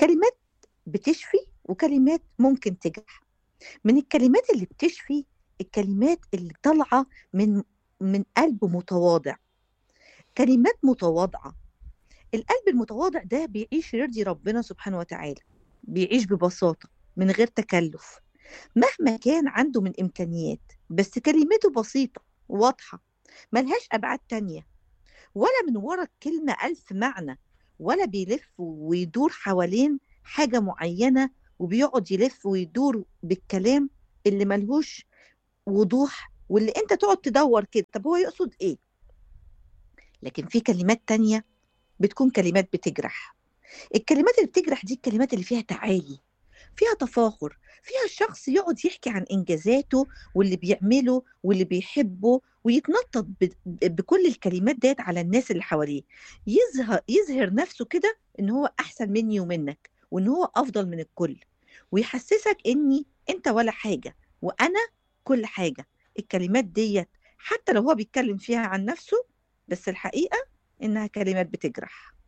كلمات بتشفي وكلمات ممكن تجرح من الكلمات اللي بتشفي الكلمات اللي طالعه من من قلب متواضع كلمات متواضعه القلب المتواضع ده بيعيش يرضي ربنا سبحانه وتعالى بيعيش ببساطه من غير تكلف مهما كان عنده من امكانيات بس كلمته بسيطه واضحه ملهاش ابعاد تانية ولا من ورا الكلمه الف معنى ولا بيلف ويدور حوالين حاجه معينه وبيقعد يلف ويدور بالكلام اللي ملهوش وضوح واللي انت تقعد تدور كده طب هو يقصد ايه لكن في كلمات تانية بتكون كلمات بتجرح الكلمات اللي بتجرح دي الكلمات اللي فيها تعالي فيها تفاخر فيها الشخص يقعد يحكي عن انجازاته واللي بيعمله واللي بيحبه ويتنطط ب- بكل الكلمات ديت على الناس اللي حواليه يظهر يظهر نفسه كده ان هو احسن مني ومنك وان هو افضل من الكل ويحسسك اني انت ولا حاجه وانا كل حاجه الكلمات ديت حتى لو هو بيتكلم فيها عن نفسه بس الحقيقه انها كلمات بتجرح